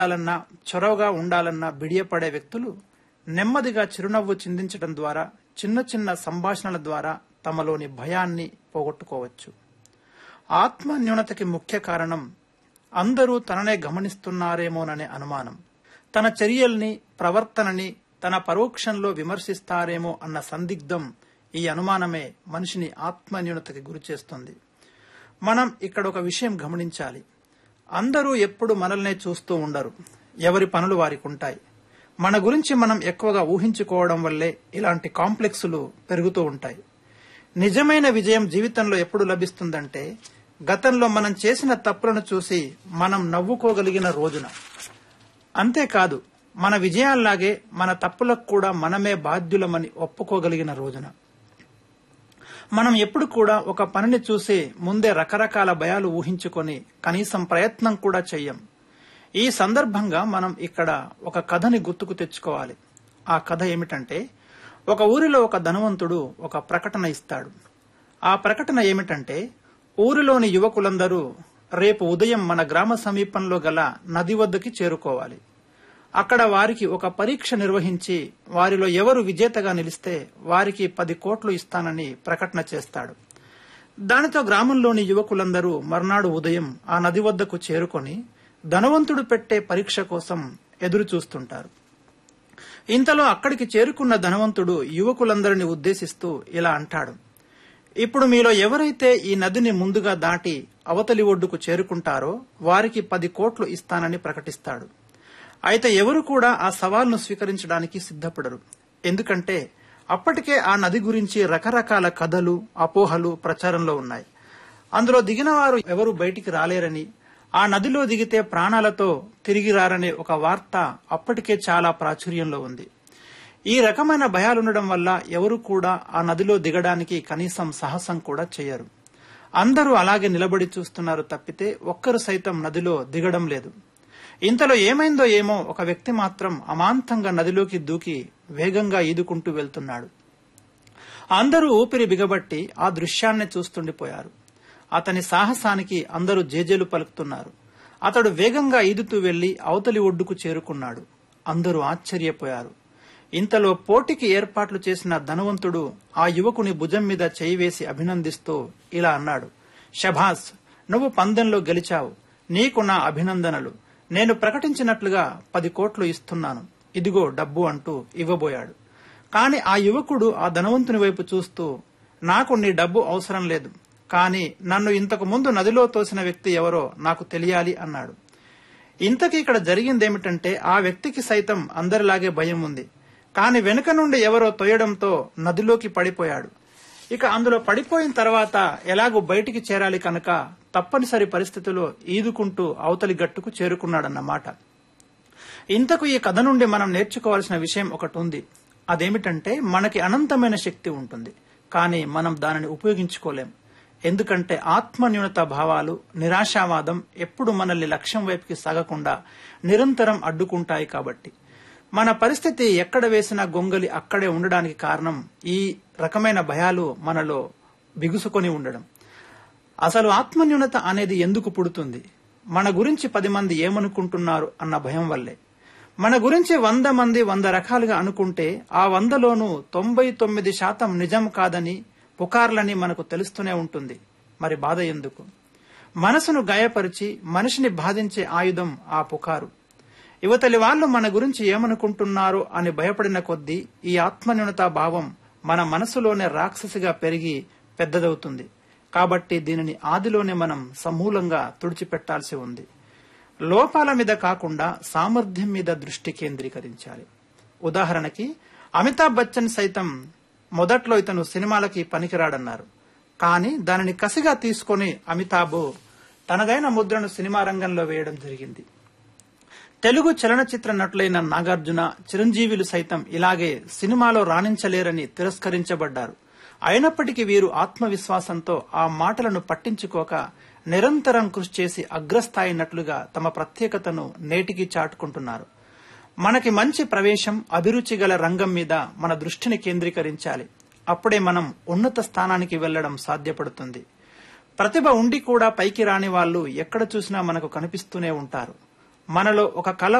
ఉండాలన్నా చొరవగా ఉండాలన్నా బిడియపడే వ్యక్తులు నెమ్మదిగా చిరునవ్వు చిందించడం ద్వారా చిన్న చిన్న సంభాషణల ద్వారా తమలోని భయాన్ని పోగొట్టుకోవచ్చు ఆత్మ న్యూనతకి ముఖ్య కారణం అందరూ తననే గమనిస్తున్నారేమోననే అనుమానం తన చర్యల్ని ప్రవర్తనని తన పరోక్షంలో విమర్శిస్తారేమో అన్న సందిగ్ధం ఈ అనుమానమే మనిషిని ఆత్మ న్యూనతకి గురిచేస్తుంది మనం ఇక్కడ ఒక విషయం గమనించాలి అందరూ ఎప్పుడు మనల్నే చూస్తూ ఉండరు ఎవరి పనులు వారికి ఉంటాయి మన గురించి మనం ఎక్కువగా ఊహించుకోవడం వల్లే ఇలాంటి కాంప్లెక్సులు పెరుగుతూ ఉంటాయి నిజమైన విజయం జీవితంలో ఎప్పుడు లభిస్తుందంటే గతంలో మనం చేసిన తప్పులను చూసి మనం నవ్వుకోగలిగిన రోజున అంతేకాదు మన విజయాల్లాగే మన తప్పులకు కూడా మనమే బాధ్యులమని ఒప్పుకోగలిగిన రోజున మనం ఎప్పుడు కూడా ఒక పనిని చూసి ముందే రకరకాల భయాలు ఊహించుకొని కనీసం ప్రయత్నం కూడా చెయ్యం ఈ సందర్భంగా మనం ఇక్కడ ఒక కథని గుర్తుకు తెచ్చుకోవాలి ఆ కథ ఏమిటంటే ఒక ఊరిలో ఒక ధనవంతుడు ఒక ప్రకటన ఇస్తాడు ఆ ప్రకటన ఏమిటంటే ఊరిలోని యువకులందరూ రేపు ఉదయం మన గ్రామ సమీపంలో గల నది వద్దకి చేరుకోవాలి అక్కడ వారికి ఒక పరీక్ష నిర్వహించి వారిలో ఎవరు విజేతగా నిలిస్తే వారికి పది కోట్లు ఇస్తానని ప్రకటన చేస్తాడు దానితో గ్రామంలోని యువకులందరూ మర్నాడు ఉదయం ఆ నది వద్దకు చేరుకొని ధనవంతుడు పెట్టే పరీక్ష కోసం ఎదురు చూస్తుంటారు ఇంతలో అక్కడికి చేరుకున్న ధనవంతుడు యువకులందరిని ఉద్దేశిస్తూ ఇలా అంటాడు ఇప్పుడు మీలో ఎవరైతే ఈ నదిని ముందుగా దాటి అవతలి ఒడ్డుకు చేరుకుంటారో వారికి పది కోట్లు ఇస్తానని ప్రకటిస్తాడు అయితే ఎవరు కూడా ఆ సవాల్ను స్వీకరించడానికి సిద్ధపడరు ఎందుకంటే అప్పటికే ఆ నది గురించి రకరకాల కథలు అపోహలు ప్రచారంలో ఉన్నాయి అందులో దిగిన వారు ఎవరు బయటికి రాలేరని ఆ నదిలో దిగితే ప్రాణాలతో తిరిగి రారనే ఒక వార్త అప్పటికే చాలా ప్రాచుర్యంలో ఉంది ఈ రకమైన భయాలుండడం వల్ల ఎవరు కూడా ఆ నదిలో దిగడానికి కనీసం సాహసం కూడా చేయరు అందరూ అలాగే నిలబడి చూస్తున్నారు తప్పితే ఒక్కరు సైతం నదిలో దిగడం లేదు ఇంతలో ఏమైందో ఏమో ఒక వ్యక్తి మాత్రం అమాంతంగా నదిలోకి దూకి వేగంగా ఈదుకుంటూ వెళ్తున్నాడు అందరూ ఊపిరి బిగబట్టి ఆ దృశ్యాన్ని చూస్తుండిపోయారు అతని సాహసానికి అందరూ జేజేలు పలుకుతున్నారు అతడు వేగంగా ఈదుతూ వెళ్లి అవతలి ఒడ్డుకు చేరుకున్నాడు అందరూ ఆశ్చర్యపోయారు ఇంతలో పోటీకి ఏర్పాట్లు చేసిన ధనవంతుడు ఆ యువకుని భుజం మీద చేయి వేసి అభినందిస్తూ ఇలా అన్నాడు షభాస్ నువ్వు పందెంలో గెలిచావు నీకు నా అభినందనలు నేను ప్రకటించినట్లుగా పది కోట్లు ఇస్తున్నాను ఇదిగో డబ్బు అంటూ ఇవ్వబోయాడు కాని ఆ యువకుడు ఆ ధనవంతుని వైపు చూస్తూ నాకు నీ డబ్బు అవసరం లేదు కానీ నన్ను ఇంతకు ముందు నదిలో తోసిన వ్యక్తి ఎవరో నాకు తెలియాలి అన్నాడు ఇంతకీ ఇక్కడ జరిగిందేమిటంటే ఆ వ్యక్తికి సైతం అందరిలాగే భయం ఉంది కాని వెనుక నుండి ఎవరో తొయ్యడంతో నదిలోకి పడిపోయాడు ఇక అందులో పడిపోయిన తర్వాత ఎలాగో బయటికి చేరాలి కనుక తప్పనిసరి పరిస్థితిలో ఈదుకుంటూ అవతలి గట్టుకు చేరుకున్నాడన్నమాట ఇంతకు ఈ కథ నుండి మనం నేర్చుకోవాల్సిన విషయం ఒకటి ఉంది అదేమిటంటే మనకి అనంతమైన శక్తి ఉంటుంది కానీ మనం దానిని ఉపయోగించుకోలేం ఎందుకంటే ఆత్మన్యూనత భావాలు నిరాశావాదం ఎప్పుడు మనల్ని లక్ష్యం వైపుకి సాగకుండా నిరంతరం అడ్డుకుంటాయి కాబట్టి మన పరిస్థితి ఎక్కడ వేసిన గొంగలి అక్కడే ఉండడానికి కారణం ఈ రకమైన భయాలు మనలో బిగుసుకొని ఉండడం అసలు ఆత్మన్యూనత అనేది ఎందుకు పుడుతుంది మన గురించి పది మంది ఏమనుకుంటున్నారు అన్న భయం వల్లే మన గురించి వంద మంది వంద రకాలుగా అనుకుంటే ఆ వందలోనూ తొంభై తొమ్మిది శాతం నిజం కాదని పుకార్లని మనకు తెలుస్తూనే ఉంటుంది మరి బాధ ఎందుకు మనసును గాయపరిచి మనిషిని బాధించే ఆయుధం ఆ పుకారు యువతలి వాళ్ళు మన గురించి ఏమనుకుంటున్నారు అని భయపడిన కొద్దీ ఈ ఆత్మన్యూనతా భావం మన మనసులోనే రాక్షసిగా పెరిగి పెద్దదవుతుంది కాబట్టి దీనిని ఆదిలోనే మనం సమూలంగా తుడిచిపెట్టాల్సి ఉంది లోపాల మీద కాకుండా సామర్థ్యం మీద దృష్టి కేంద్రీకరించాలి ఉదాహరణకి అమితాబ్ బచ్చన్ సైతం మొదట్లో ఇతను సినిమాలకి పనికిరాడన్నారు కానీ దానిని కసిగా తీసుకొని అమితాబ్ తనదైన ముద్రను సినిమా రంగంలో వేయడం జరిగింది తెలుగు చలనచిత్ర నటులైన నాగార్జున చిరంజీవిలు సైతం ఇలాగే సినిమాలో రాణించలేరని తిరస్కరించబడ్డారు అయినప్పటికీ వీరు ఆత్మవిశ్వాసంతో ఆ మాటలను పట్టించుకోక నిరంతరం కృషి చేసి అగ్రస్థాయి నటులుగా తమ ప్రత్యేకతను నేటికి చాటుకుంటున్నారు మనకి మంచి ప్రవేశం అభిరుచి గల రంగం మీద మన దృష్టిని కేంద్రీకరించాలి అప్పుడే మనం ఉన్నత స్థానానికి వెళ్లడం సాధ్యపడుతుంది ప్రతిభ ఉండి కూడా పైకి రాని వాళ్ళు ఎక్కడ చూసినా మనకు కనిపిస్తూనే ఉంటారు మనలో ఒక కళ